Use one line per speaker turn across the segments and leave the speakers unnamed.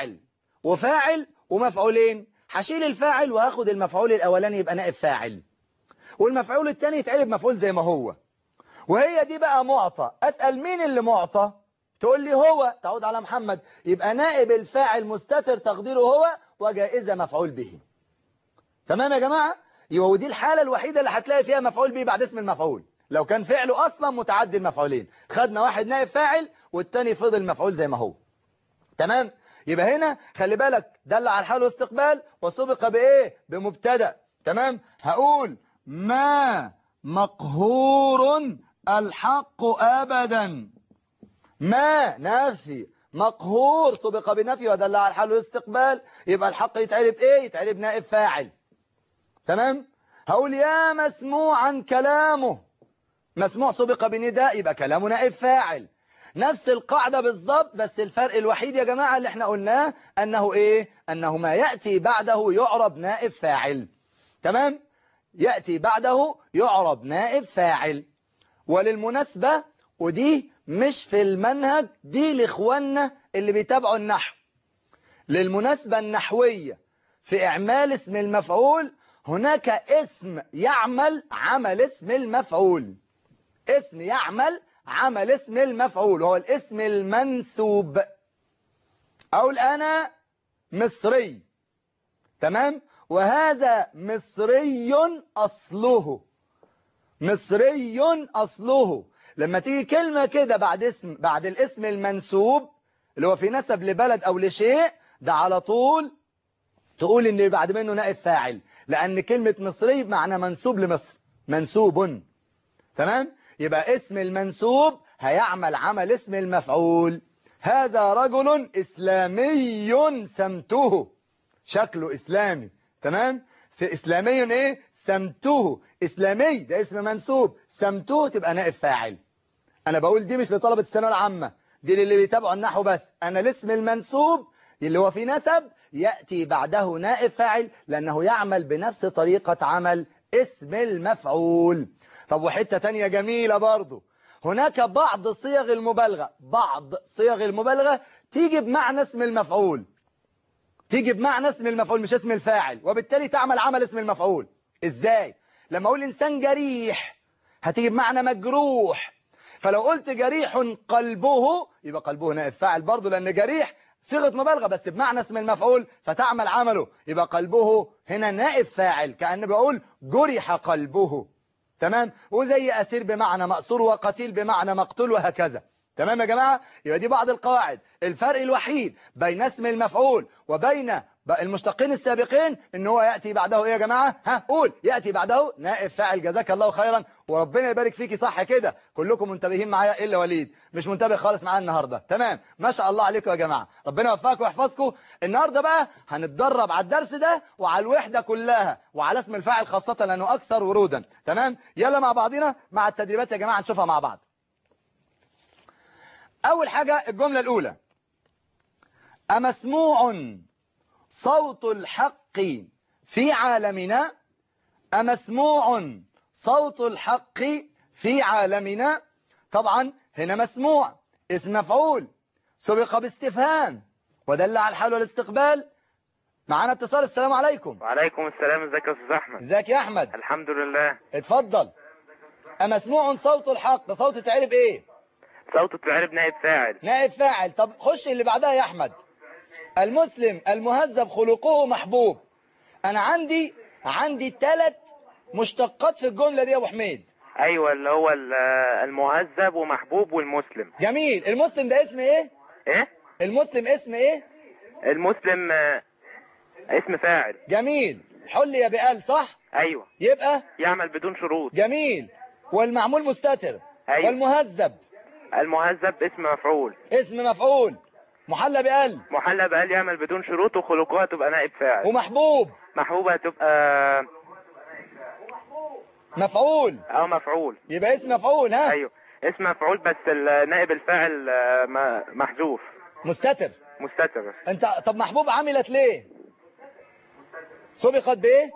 فاعل وفاعل ومفعولين هشيل الفاعل وهاخد المفعول الأولاني يبقى نائب فاعل والمفعول الثاني يتقلب مفعول زي ما هو وهي دي بقى معطى أسأل مين اللي معطى تقول لي هو تعود على محمد يبقى نائب الفاعل مستتر تقديره هو وجائزة مفعول به تمام يا جماعة يبقى ودي الحالة الوحيدة اللي هتلاقي فيها مفعول به بعد اسم المفعول لو كان فعله أصلا متعدي المفعولين خدنا واحد نائب فاعل والتاني فضل مفعول زي ما هو تمام يبقى هنا خلي بالك دل على الحال واستقبال وسبق بإيه بمبتدا تمام هقول ما مقهور الحق أبدا ما نفي مقهور سبق بنفي ودل على الحال والاستقبال يبقى الحق يتعرب ايه يتعرب نائب فاعل تمام هقول يا مسموعا كلامه مسموع سبق بنداء يبقى كلامه نائب فاعل نفس القاعدة بالظبط بس الفرق الوحيد يا جماعة اللي احنا قلناه انه ايه انه ما يأتي بعده يعرب نائب فاعل تمام يأتي بعده يعرب نائب فاعل وللمناسبة ودي مش في المنهج دي لإخواننا اللي بيتابعوا النحو للمناسبة النحوية في إعمال اسم المفعول هناك اسم يعمل عمل اسم المفعول اسم يعمل عمل اسم المفعول وهو الاسم المنسوب أقول أنا مصري تمام وهذا مصري أصله مصري أصله لما تيجي كلمة كده بعد اسم بعد الاسم المنسوب اللي هو في نسب لبلد أو لشيء ده على طول تقول ان اللي بعد منه نائب فاعل لأن كلمة مصري بمعنى منسوب لمصر منسوب تمام يبقى اسم المنسوب هيعمل عمل اسم المفعول هذا رجل إسلامي سمته شكله إسلامي تمام في إسلامي إيه سمته إسلامي ده اسم منسوب سمته تبقى نائب فاعل أنا بقول دي مش لطلبة الثانويه العامة دي للي بيتابعوا النحو بس أنا الاسم المنسوب اللي هو في نسب يأتي بعده نائب فاعل لأنه يعمل بنفس طريقة عمل اسم المفعول طب وحتة تانية جميلة برضو هناك بعض صيغ المبالغة بعض صيغ المبالغة تيجي بمعنى اسم المفعول تيجي بمعنى اسم المفعول مش اسم الفاعل وبالتالي تعمل عمل اسم المفعول ازاي لما اقول انسان جريح هتيجي بمعنى مجروح فلو قلت جريح قلبه يبقى قلبه نائب فاعل برضه لان جريح صيغه مبالغه بس بمعنى اسم المفعول فتعمل عمله يبقى قلبه هنا نائب فاعل كأن بقول جرح قلبه تمام وزي أسير بمعنى مأسور وقتيل بمعنى مقتول وهكذا تمام يا جماعة يبقى دي بعض القواعد الفرق الوحيد بين اسم المفعول وبين المشتقين السابقين ان هو يأتي بعده ايه يا جماعة ها قول يأتي بعده نائب فاعل جزاك الله خيرا وربنا يبارك فيكي صح كده كلكم منتبهين معايا الا وليد مش منتبه خالص معايا النهاردة تمام ما شاء الله عليكم يا جماعة ربنا يوفقكم ويحفظكم النهاردة بقى هنتدرب على الدرس ده وعلى الوحدة كلها وعلى اسم الفاعل خاصة لانه اكثر ورودا تمام يلا مع بعضنا مع التدريبات يا جماعة نشوفها مع بعض أول حاجة الجملة الأولى أمسموع صوت الحق في عالمنا أمسموع صوت الحق في عالمنا طبعا هنا مسموع اسم مفعول سبق باستفهام ودل على الحال والاستقبال معانا اتصال السلام عليكم
وعليكم السلام ازيك يا استاذ احمد
ازيك يا احمد
الحمد لله
اتفضل أمسموع صوت الحق ده صوت تعرب ايه
صوت تعرب نائب فاعل
نائب فاعل طب خش اللي بعدها يا احمد المسلم المهذب خلقه محبوب انا عندي عندي ثلاث مشتقات في الجملة دي يا ابو حميد
ايوه اللي هو ال- المهذب ومحبوب والمسلم
جميل المسلم ده اسم ايه
ايه
المسلم اسم ايه
المسلم آه، اسم فاعل
جميل حل يا بقال صح
ايوه
يبقى
يعمل بدون شروط
جميل والمعمول مستتر
أيوة.
والمهذب
المهذب اسم مفعول
اسم مفعول محلى بقال
محلى بقال يعمل بدون شروط وخلقها تبقى نائب فاعل
ومحبوب
محبوبة تبقى
مفعول
او مفعول
يبقى اسم مفعول ها
ايوه اسم مفعول بس النائب الفاعل آه، م- محذوف
مستتر
مستتر
انت طب محبوب عملت ليه سبقت بايه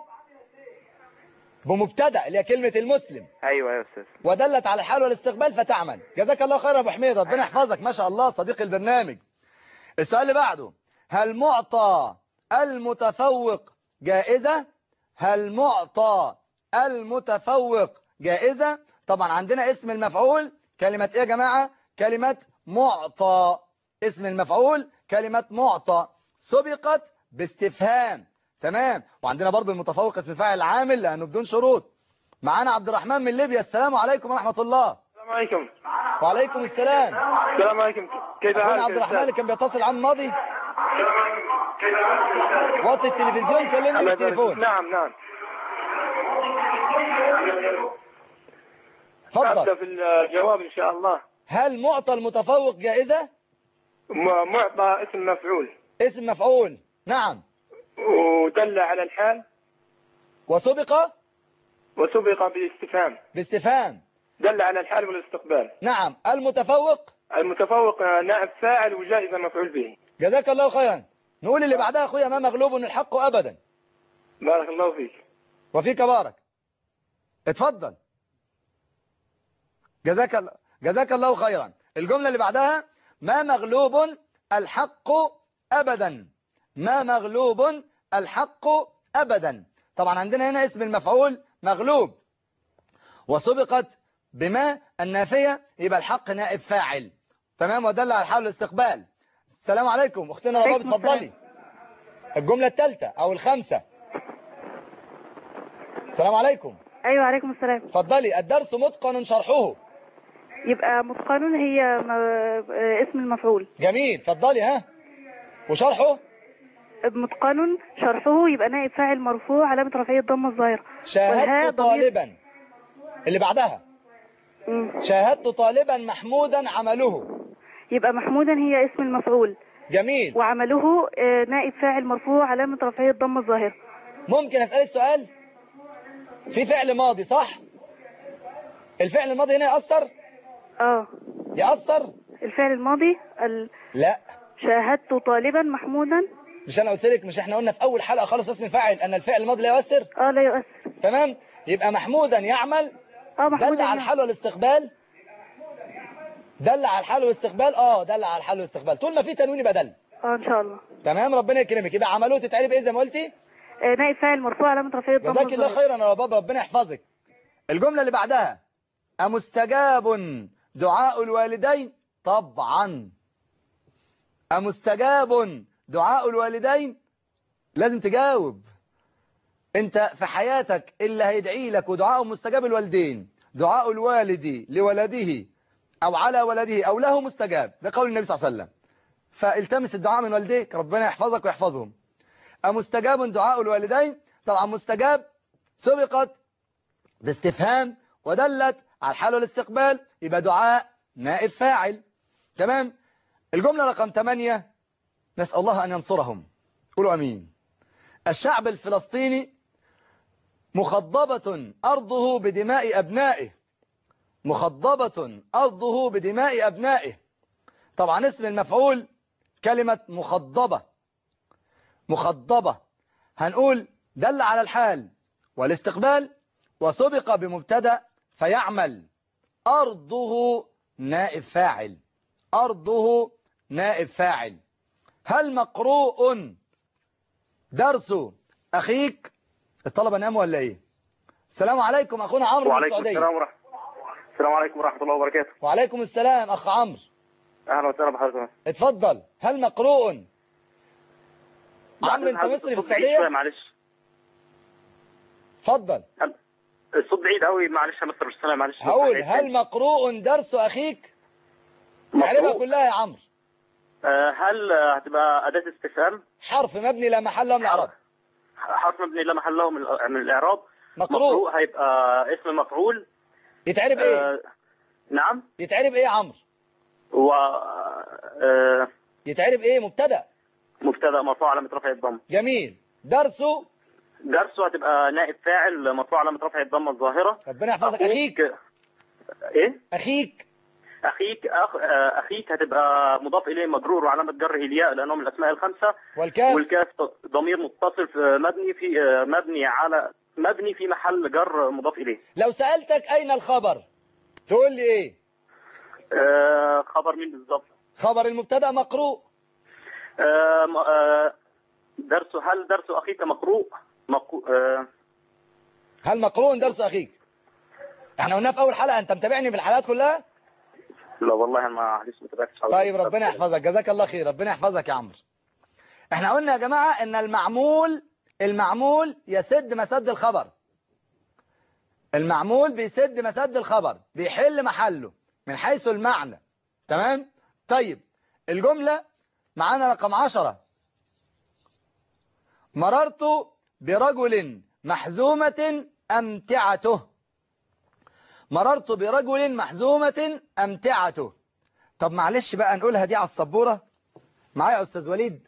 بمبتدا اللي هي كلمه المسلم
ايوه يا استاذ
ودلت على الحال والاستقبال فتعمل جزاك الله خير يا ابو حميد ربنا يحفظك ما شاء الله صديق البرنامج السؤال اللي بعده هل معطى المتفوق جائزة هل معطى المتفوق جائزة طبعا عندنا اسم المفعول كلمة ايه يا جماعة كلمة معطى اسم المفعول كلمة معطى سبقت باستفهام تمام وعندنا برضو المتفوق اسم فاعل عامل لأنه بدون شروط معانا عبد الرحمن من ليبيا السلام عليكم ورحمة الله
السلام عليكم
وعليكم السلام
السلام عليكم كيف
أخونا
حالك
عبد
يا
الرحمن اللي
أستاذ؟
كان بيتصل عن ماضي وطي التلفزيون كلمني
الله يبارك فيك.
بالتليفون
نعم نعم
اتفضل
أبدأ في الجواب إن شاء الله
هل معطى المتفوق جائزة
م- معطى اسم مفعول
اسم مفعول نعم
ودل على الحال
وسبق
وسبق باستفهام
باستفهام
دل على الحال والاستقبال
نعم المتفوق
المتفوق نائب فاعل وجائزة مفعول به
جزاك الله خيرا نقول اللي بعدها اخويا ما مغلوب الحق ابدا
بارك الله فيك
وفيك بارك اتفضل جزاك الله جزاك الله خيرا الجملة اللي بعدها ما مغلوب الحق أبدا ما مغلوب الحق أبدا طبعا عندنا هنا اسم المفعول مغلوب وسبقت بما النافية يبقى الحق نائب فاعل تمام ودل على حال الاستقبال السلام عليكم اختنا رباب
عليكم
اتفضلي الجملة الثالثة او الخامسة السلام عليكم
ايوه عليكم السلام
اتفضلي الدرس متقن شرحه
يبقى متقن هي م... آه، اسم المفعول
جميل اتفضلي ها وشرحه
متقن شرحه يبقى نائب فاعل مرفوع علامة رفعية الضمة الظاهرة والهاء
شاهدت
ضمير-
طالبا اللي بعدها
مم.
شاهدت طالبا محمودا عمله
يبقى محمودا هي اسم المفعول
جميل
وعمله آه، نائب فاعل مرفوع علامة رفعية الضمة الظاهرة
ممكن اسالك سؤال في فعل ماضي صح الفعل الماضي هنا يأثر
اه
يأثر
الفعل الماضي ال...
لا
شاهدت طالبا محمودا
مش انا قلت لك مش احنا قلنا في اول حلقة خالص اسم الفاعل ان الفعل الماضي لا يؤثر
اه لا يؤثر
تمام يبقى محمودا يعمل
اه
دل
محمودا
على
نعم.
الحال والاستقبال دل على الحال والاستقبال اه دل على الحال والاستقبال طول ما في تنوين يبقى دل
اه ان شاء الله
تمام ربنا يكرمك يبقى عملوه تتعرف ايه زي ما قلتي
آه، نائب فاعل مرفوع علامة رفعية الضمة
جزاك الله
الظاهرة
خيرا يا بابا ربنا يحفظك الجملة اللي بعدها أمستجاب دعاء الوالدين طبعا أمستجاب دعاء الوالدين لازم تجاوب انت في حياتك اللي هيدعي لك ودعاء مستجاب الوالدين دعاء الوالد لولده أو على ولده أو له مستجاب ده قول النبي صلى الله عليه وسلم فالتمس الدعاء من والديك ربنا يحفظك ويحفظهم أمستجاب دعاء الوالدين طبعا مستجاب سبقت باستفهام ودلت على الحال والاستقبال يبقى دعاء نائب فاعل تمام الجملة رقم 8 نسأل الله أن ينصرهم قولوا أمين الشعب الفلسطيني مخضبة أرضه بدماء أبنائه مخضبة أرضه بدماء أبنائه طبعا اسم المفعول كلمة مخضبة مخضبة هنقول دل على الحال والاستقبال وسبق بمبتدا فيعمل أرضه نائب فاعل أرضه نائب فاعل هل مقروء درس أخيك الطلبة ناموا ولا إيه السلام عليكم أخونا عمرو من
وعليكم
السعودية
السلام ورحمة السلام عليكم ورحمة الله وبركاته
وعليكم السلام أخ عمرو
أهلا وسهلا بحضرتك
اتفضل هل مقروء عمرو أنت مصري في
الصوت بعيد شوية
السعودية
معلش
اتفضل
الصوت بعيد قوي معلش يا مستر السلام معلش
هقول هل مقروء درس أخيك اعربها
مقروء.
كلها يا عمرو
آه، هل آه، هتبقى أداة استفهام
حرف مبني لا محل له من الإعراب
حرف مبني لا محل له من ال- من الإعراب
مقروء
مقروء هيبقى اسم مفعول
يتعرب ايه
آه، نعم
يتعرب ايه يا عمرو
و آه،
يتعرب ايه مبتدا
مبتدا مرفوع علامة رفع الضم
جميل درسه
درسه هتبقى نائب فاعل مرفوع علامة رفع الضمة الظاهرة
ربنا يحفظك اخيك
ايه
اخيك
اخيك أخ... آه، اخيك هتبقى مضاف اليه مجرور وعلامه جره الياء لانه من الاسماء الخمسه
والكاف
والكاف ضمير متصل في- مبني في آه، مبني على مبني في محل جر مضاف اليه
لو سألتك اين الخبر تقول لي ايه
آه، خبر مين بالظبط
خبر المبتدا مقروء
آه، م- آه، درس هل درس أخيك مقروء مقو... آه،
هل مقرون درس أخيك احنا قلنا في أول حلقة أنت متابعني في الحلقات كلها
لا والله أنا معلش ما تابعتش
طيب ربنا يحفظك جزاك الله خير ربنا يحفظك يا عمرو احنا قلنا يا جماعة ان المعمول المعمول يسد مسد الخبر المعمول بيسد مسد الخبر بيحل محله من حيث المعنى تمام طيب الجملة معانا رقم عشرة مررت برجل محزومة أمتعته مررت برجل محزومة أمتعته طب معلش بقى نقولها دي على السبورة معايا يا أستاذ وليد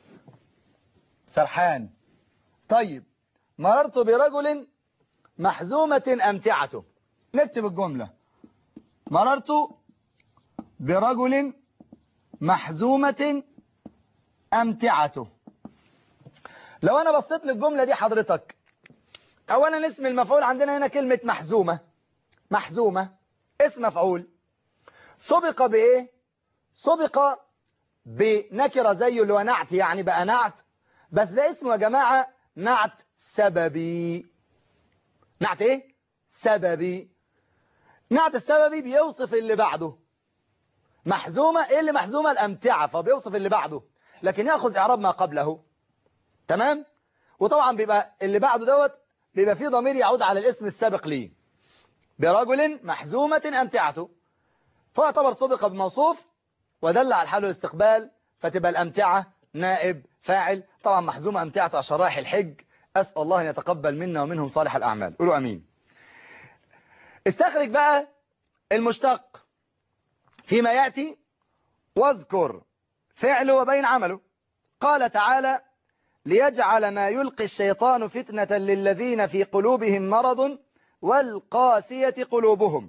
سرحان طيب مررت برجل محزومة أمتعته نكتب الجملة مررت برجل محزومة أمتعته لو أنا بصيت للجملة دي حضرتك أولا اسم المفعول عندنا هنا كلمة محزومة محزومة اسم مفعول سبق بإيه سبق بنكرة زيه اللي هو نعت يعني بقى نعت بس ده اسمه يا جماعة نعت سببي نعت ايه سببي نعت السببي بيوصف اللي بعده محزومة ايه اللي محزومة الامتعة فبيوصف اللي بعده لكن يأخذ اعراب ما قبله تمام وطبعا بيبقى اللي بعده دوت بيبقى فيه ضمير يعود على الاسم السابق ليه برجل محزومة أمتعته فيعتبر سبق بموصوف ودل على حاله الاستقبال فتبقى الأمتعة نائب فاعل طبعا محزومة أمتعته عشان رايح الحج أسأل الله أن يتقبل منا ومنهم صالح الأعمال قولوا أمين استخرج بقى المشتق فيما يأتي واذكر فعله وبين عمله قال تعالى ليجعل ما يلقي الشيطان فتنة للذين في قلوبهم مرض والقاسية قلوبهم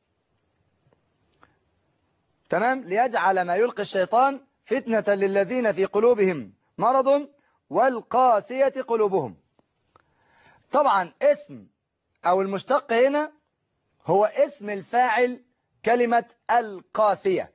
تمام ليجعل ما يلقي الشيطان فتنة للذين في قلوبهم مرض والقاسية قلوبهم طبعا اسم أو المشتق هنا هو اسم الفاعل كلمة القاسية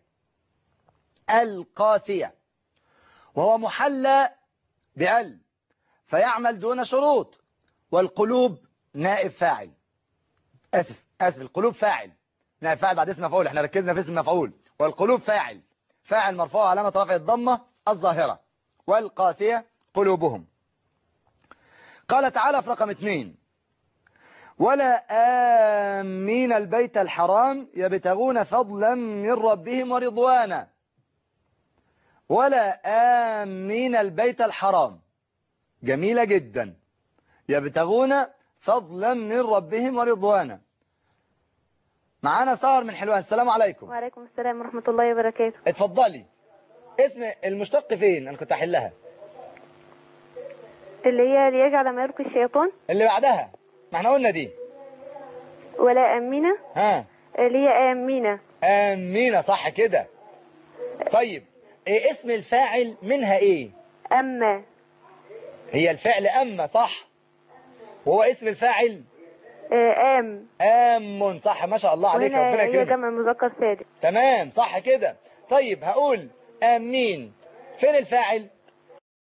القاسية وهو محلى بأل فيعمل دون شروط والقلوب نائب فاعل آسف آسف القلوب فاعل نائب فاعل بعد اسم مفعول احنا ركزنا في اسم مفعول والقلوب فاعل فاعل مرفوع علامة رفع الضمة الظاهرة والقاسية قلوبهم قال تعالى في رقم اثنين ولا آمين البيت الحرام يبتغون فضلا من ربهم ورضوانا ولا آمين البيت الحرام جميلة جدا يبتغون فضلا من ربهم ورضوانا معانا سهر من حلوان السلام عليكم
وعليكم السلام ورحمة الله وبركاته
اتفضلي اسم المشتق فين انا كنت احلها
اللي هي ليجعل ما يلقي الشيطان
اللي بعدها ما احنا قلنا دي
ولا أمينة
ها
اللي هي آمينة
امينه صح كده طيب ايه اسم الفاعل منها ايه
أما
هي الفعل اما صح وهو اسم الفاعل
آه، آم
ام صح ما شاء الله عليك
وهنا
ربنا
هي
يكرمك
جمع مذكر سالم
تمام صح كده طيب هقول امين فين الفاعل